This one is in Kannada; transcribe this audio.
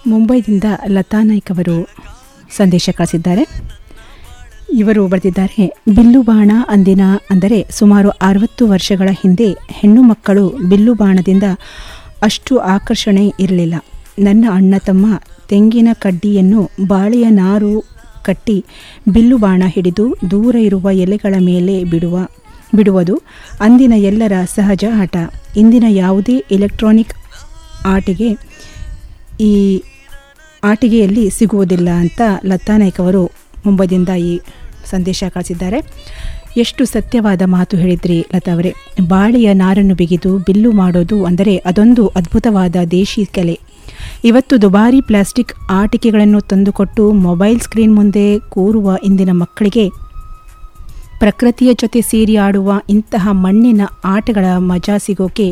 ಮುಂಬೈದಿಂದ ಲತಾ ನಾಯ್ಕ್ ಅವರು ಸಂದೇಶ ಕಳಿಸಿದ್ದಾರೆ ಇವರು ಬರೆದಿದ್ದಾರೆ ಬಿಲ್ಲು ಬಾಣ ಅಂದಿನ ಅಂದರೆ ಸುಮಾರು ಅರವತ್ತು ವರ್ಷಗಳ ಹಿಂದೆ ಹೆಣ್ಣು ಮಕ್ಕಳು ಬಿಲ್ಲು ಬಾಣದಿಂದ ಅಷ್ಟು ಆಕರ್ಷಣೆ ಇರಲಿಲ್ಲ ನನ್ನ ಅಣ್ಣ ತಮ್ಮ ತೆಂಗಿನ ಕಡ್ಡಿಯನ್ನು ಬಾಳೆಯ ನಾರು ಕಟ್ಟಿ ಬಿಲ್ಲು ಬಾಣ ಹಿಡಿದು ದೂರ ಇರುವ ಎಲೆಗಳ ಮೇಲೆ ಬಿಡುವ ಬಿಡುವುದು ಅಂದಿನ ಎಲ್ಲರ ಸಹಜ ಆಟ ಇಂದಿನ ಯಾವುದೇ ಎಲೆಕ್ಟ್ರಾನಿಕ್ ಆಟಿಗೆ ಈ ಆಟಿಕೆಯಲ್ಲಿ ಸಿಗುವುದಿಲ್ಲ ಅಂತ ಲತಾ ನಾಯ್ಕ್ ಅವರು ಮುಂಬೈದಿಂದ ಈ ಸಂದೇಶ ಕಳಿಸಿದ್ದಾರೆ ಎಷ್ಟು ಸತ್ಯವಾದ ಮಾತು ಹೇಳಿದ್ರಿ ಲತಾ ಅವರೇ ಬಾಳೆಯ ನಾರನ್ನು ಬಿಗಿದು ಬಿಲ್ಲು ಮಾಡೋದು ಅಂದರೆ ಅದೊಂದು ಅದ್ಭುತವಾದ ದೇಶಿ ಕಲೆ ಇವತ್ತು ದುಬಾರಿ ಪ್ಲಾಸ್ಟಿಕ್ ಆಟಿಕೆಗಳನ್ನು ತಂದುಕೊಟ್ಟು ಮೊಬೈಲ್ ಸ್ಕ್ರೀನ್ ಮುಂದೆ ಕೂರುವ ಇಂದಿನ ಮಕ್ಕಳಿಗೆ ಪ್ರಕೃತಿಯ ಜೊತೆ ಸೇರಿ ಆಡುವ ಇಂತಹ ಮಣ್ಣಿನ ಆಟಗಳ ಮಜಾ ಸಿಗೋಕೆ